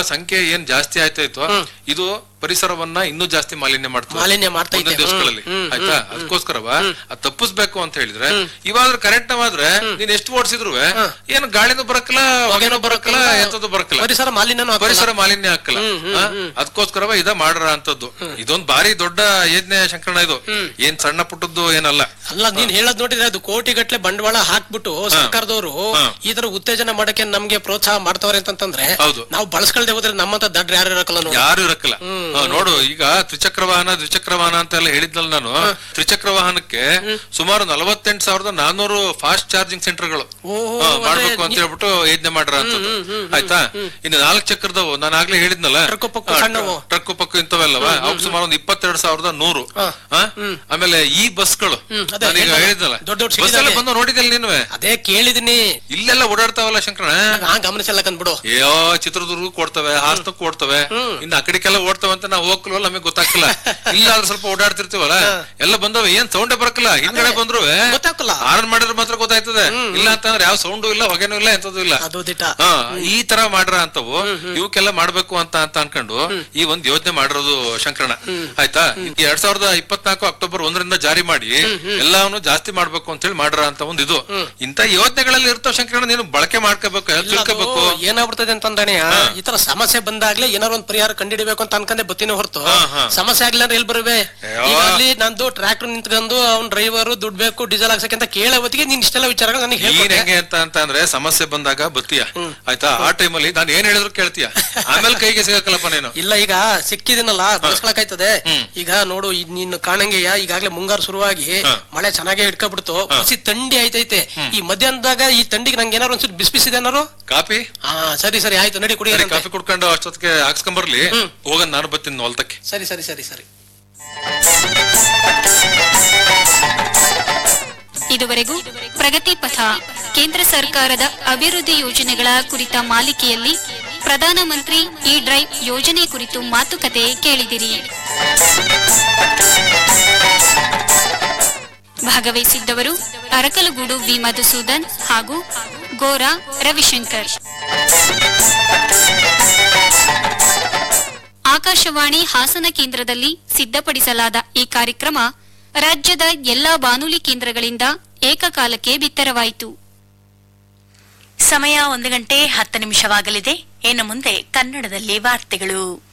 ಸಂಖ್ಯೆ ಏನ್ ಜಾಸ್ತಿ ಆಯ್ತಾಯ್ತು ಇದು ಪರಿಸರವನ್ನ ಇನ್ನೂ ಜಾಸ್ತಿ ಮಾಲಿನ್ಯ ಮಾಡ್ತದೆ ಮಾಲಿನ್ಯ ಮಾಡ್ತಾ ಮುಂದಿನ ಇದೆ. ದಿವಸಗಳಲ್ಲಿ ಹ್ಮ್, ಹ್ಮ್, ಆಯ್ತಾ ಅದಕ್ಕೋಸ್ಕರವ ಅದ್ ತಪ್ಪಿಸ್ಬೇಕು ಅಂತ ಹೇಳಿದ್ರೆ ಇವಾದ್ರ ಕರೆಂಟ್ ಆದ್ರೆ ನೀನ್ ಎಷ್ಟು ಓಡಿಸಿದ್ರು ಏನು ಗಾಳಿನೂ ಬರಕ್ಕಲ್ಲ ಹೊಗೆನೂ ಬರಕ್ಕಲ್ಲ ಎಂತದ್ದು ಬರಕ್ಕಲ್ಲ ಪರಿಸರ ಮಾಲಿನ್ಯನೂ ಆಗಲ್ಲ. ಪರಿಸರ ಮಾಲಿನ್ಯ ಹಾಕಲ್ಲ ಅದಕ್ಕೋಸ್ಕರವ ಇದ ಮಾಡರ ಅಂತದ್ದು ಇದೊಂದ್ ಭಾರಿ ದೊಡ್ಡ ಯೋಜನೆ ಶಂಕರಣ ಇದು ಏನ್ ಸಣ್ಣ ಪುಟ್ಟದ್ದು ಏನಲ್ಲ ಅಲ್ಲ ನೀನ್ ಹೇಳದ್ ನೋಡಿದ್ರೆ ಅದು ಕೋಟಿ ಗಟ್ಲೆ ಬಂಡವಾಳ ಹಾಕ್ಬಿಟ್ಟು ಸರ್ಕಾರದವರು ಈ ತರ ಉತ್ತೇಜನ ಮಾಡಕ್ಕೆ ನಮ್ಗೆ ಪ್ರೋತ್ಸಾಹ ಮಾಡ್ತವ್ರೆ ಅಂತಂದ್ರೆ ಹೌದು. ನಾವು ಬಳಸ್ಕೊಳ್ದೆ ಹೋದ್ರೆ ನಮ್ಮಂತ ದಡ್ಡ ಯಾರು ಇರಕಲ್ಲ ನೋಡಿ ಯಾರು ಇರಕ್ಕಲ್ಲ ಹಾ, ನೋಡು ಈಗ ತ್ರಿಚಕ್ರ ವಾಹನ ದ್ವಿಚಕ್ರ ವಾಹನ ಅಂತ ಎಲ್ಲ ಹೇಳಿದ್ನಲ್ಲ ನಾನು ತ್ರಿಚಕ್ರ ವಾಹನಕ್ಕೆ ಸುಮಾರು ನಲವತ್ತೆಂಟು ಸಾವಿರದ ನಾನೂರು ಫಾಸ್ಟ್ ಚಾರ್ಜಿಂಗ್ ಸೆಂಟರ್ಗಳು ಓಹೋ, ಹಾ, ಅದೇ ಮಾಡ್ಬೇಕು ಅಂತ ಹೇಳ್ಬಿಟ್ಟು ಯೋಜನೆ ಮಾಡ್ರ ಅಂತದ್ದು ಆಯ್ತಾ ಇನ್ನು ನಾಲ್ಕು ಚಕ್ರದವು ನಾನು ಆಗ್ಲೇ ಹೇಳಿದ್ನಲ್ಲ ಟ್ರಕ್ಕು ಪಕ್ಕು ಸಣ್ಣವು. ಟ್ರಕ್ ಪಕ್ಕು ಇಂಥವೆಲ್ಲವ ಅವ್ಕೆ ಸುಮಾರು ಒಂದು ಇಪ್ಪತ್ತೆರಡು ಸಾವಿರದ ನೂರು ಹಾ? ಆಮೇಲೆ ಈ ಬಸ್ಗಳು ಹ್ಮ್, ಅದೇ ನಾನೀಗ ಹೇಳ್ದಲ್ಲ. ಹೇಳಿದ್ನಲ್ಲ ದೊಡ್ಡ ದೊಡ್ಡ ಬಸ್ ಎಲ್ಲ ಸಿಟಿದಾಗೆ. ಬಂದು ನೋಡಿದ್ಯಲ್ಲ ನೀನು ಅದೇ ಕೇಳಿದೀನಿ ಇಲ್ಲೆಲ್ಲ ಓಡಾಡ್ತಾವಲ್ಲ ಶಂಕರಣ ನಾ ಗಮನಿಸಲ್ಲ ಕಂದ್ಬಿಡು ಅಯ್ಯೋ ಚಿತ್ರದುರ್ಗ ಕೊಡ್ತವೆ ಹಾಸನಕ್ಕೂ ಕೊಡ್ತವೆ ಇನ್ನು ಆ ಕಡೆಗೆಲ್ಲ ಓಡ್ತವೆ ಅಂತ ನಾವು ಹೋಗ್ಲವಲ್ಲ ನಮಗೆ ಗೊತ್ತಾಗ್ತಿಲ್ಲ ಇಲ್ಲ ಆದ್ರೆ ಸ್ವಲ್ಪ ಓಡಾಡ್ತಿರ್ತೀವಲ್ಲ ಎಲ್ಲ ಬಂದವೆ ಏನ್ ಸೌಂಡೇ ಬರಕಲ್ಲ ಹಿಂದ್ಗಡೆ ಬಂದ್ರು ಗೊತ್ತಾಗಲ್ಲ ಆರನ್ ಮಾಡಿದ್ರೆ ಮಾತ್ರ ಗೊತ್ತಾಯ್ತದೆ ಇಲ್ಲ ಅಂತಂದ್ರೆ ಯಾವ ಸೌಂಡು ಇಲ್ಲ ಹೊಗೆನೂ ಇಲ್ಲ ಎಂತದ್ದು ಇಲ್ಲ ಅದು ದಿಟ ಹಾ ಈ ತರ ಮಾಡ್ರ ಅಂತವು ಇವಕ್ಕೆಲ್ಲ ಮಾಡ್ಬೇಕು ಅಂತ ಅಂತ ಅನ್ಕೊಂಡು ಈ ಒಂದ್ ಯೋಜನೆ ಮಾಡಿರೋದು ಶಂಕರಣ ಆಯ್ತಾ ಈ ಎರಡ್ ಸಾವಿರದ ಇಪ್ಪತ್ನಾಲ್ಕು ಅಕ್ಟೋಬರ್ ಒಂದರಿಂದ ಜಾರಿ ಮಾಡಿ ಎಲ್ಲಾನು ಜಾಸ್ತಿ ಮಾಡ್ಬೇಕು ಅಂತ ಹೇಳಿ ಮಾಡ್ರ ಅಂತ ಒಂದ್ ಇದು ಇಂತ ಯೋಜನೆಗಳಲ್ಲಿ ಇರ್ತಾವ ಶಂಕರಣ ನೀನು ಬಳಕೆ ಮಾಡ್ಕೋಬೇಕು ತಿಳ್ಕೋಬೇಕು ಅದು ಏನಾಗ್ಬಿಡ್ತದೆ ಅಂತಂದಾನೆ ಈ ತರ ಸಮಸ್ಯೆ ಬಂದಾಗ್ಲೇ ಏನಾರು ಒಂದ್ ಪರಿಹಾರ ಕಂಡಿಡಿಬೇಕು ಅಂತ ಅನ್ಕೊಂಡೆ ಬತ್ತೀನಿ ಹೊರತು ಸಮಸ್ಯೆ ಆಗ್ಲಿಲ್ಲ ಅಂದ್ರೆ ಎಲ್ಲಿ ಬರುವೆ ಈಗ ಅಲ್ಲಿ ನಂದು ಟ್ರ್ಯಾಕ್ಟರ್ ನಿಂತ್ಕೊಂಡು ಅವ್ನ್ ಡ್ರೈವರ್ ದುಡ್ಡು ಬೇಕು ಡೀಸೆಲ್ ಹಾಕ್ಸಕ್ಕೆ ಅಂತ ಕೇಳೋ ಹೊತ್ತಿಗೆ ನೀನ್ ಇಷ್ಟೆಲ್ಲ ವಿಚಾರಗಳು ನನಗೆ ನೀನ್ ಹೇಳ್ಕೊಟ್ಟೆ ಹೆಂಗೆ ಅಂತ ಅಂತ ಅಂದ್ರೆ ಸಮಸ್ಯೆ ಬಂದಾಗ ಬತ್ತೀಯ ಆಯ್ತಾ ಆ ಟೈಮಲ್ಲಿ ನಾನು ಏನ್ ಹೇಳಿದ್ರು ಕೇಳ್ತೀಯ ಆಮೇಲೆ ಕೈಗೆ ಸಿಗಕ್ಕಲ್ಲಪ್ಪ ನೀನು ಇಲ್ಲ ಈಗ ಸಿಕ್ಕಿದಿನಲ್ಲ ಬಳಸ್ಕೊಳಕಾಯ್ತದೆ ಈಗ ನೋಡು ಇದ್ ನೀನು ಕಾಣಂಗೆಯ ಈಗಾಗ್ಲೇ ಮುಂಗಾರು ಶುರುವಾಗಿ ಮಳೆ ಚೆನ್ನಾಗೇ ಹಿಡ್ಕೊಬಿಡ್ತು ಹಸಿ ಥಂಡಿ ಆಯ್ತೈತೆ ಈ ಮಧ್ಯಾಹ್ನದಾಗ ಈ ಥಂಡಿಗೆ ನಂಗೆ ಏನಾರು ಒಂಚೂರು ಬಿಸಿ ಬಿಸಿದೆ ಏನಾರು ಕಾಪಿ ಹಾ ಸರಿ ಸರಿ ಆಯ್ತು ನಡಿ ಸರಿ, ಕುಡಿಯೋಣ ಕಾಫಿ ಕುಡ್ಕೊಂಡು ಅಷ್ಟೊತ್ತಿಗೆ ಹಾಕ್ಸ್ಕೊಂಬರ್ಲಿ ಹೋಗನ್ ನಾನು ಬರ್ತೀನಿ ಹೊಲ್ತಕ್ಕೆ ಸರಿ ಸರಿ ಸರಿ ಸರಿ ಇದುವರೆಗೂ ಪ್ರಗತಿ ಪಥ ಕೇಂದ್ರ ಸರ್ಕಾರದ ಅಭಿವೃದ್ಧಿ ಯೋಜನೆಗಳ ಕುರಿತ ಮಾಲಿಕೆಯಲ್ಲಿ ಪ್ರಧಾನಮಂತ್ರಿ ಇ ಡ್ರೈವ್ ಯೋಜನೆ ಕುರಿತು ಮಾತುಕತೆ ಕೇಳಿದಿರಿ ಭಾಗವಹಿಸಿದ್ದವರು ಅರಕಲಗೂಡು ವಿ ಮಧುಸೂದನ್ ಹಾಗೂ ಗೋರಾ ರವಿಶಂಕರ್ ಆಕಾಶವಾಣಿ ಹಾಸನ ಕೇಂದ್ರದಲ್ಲಿ ಸಿದ್ಧಪಡಿಸಲಾದ ಈ ಕಾರ್ಯಕ್ರಮ ರಾಜ್ಯದ ಎಲ್ಲಾ ಬಾನುಲಿ ಕೇಂದ್ರಗಳಿಂದ ಏಕಕಾಲಕ್ಕೆ ಬಿತ್ತರವಾಯಿತು ಸಮಯ ಒಂದು ಗಂಟೆ ಹತ್ತು ನಿಮಿಷವಾಗಲಿದೆ ಇನ್ನು ಮುಂದೆ ಕನ್ನಡದಲ್ಲಿ ವಾರ್ತೆಗಳು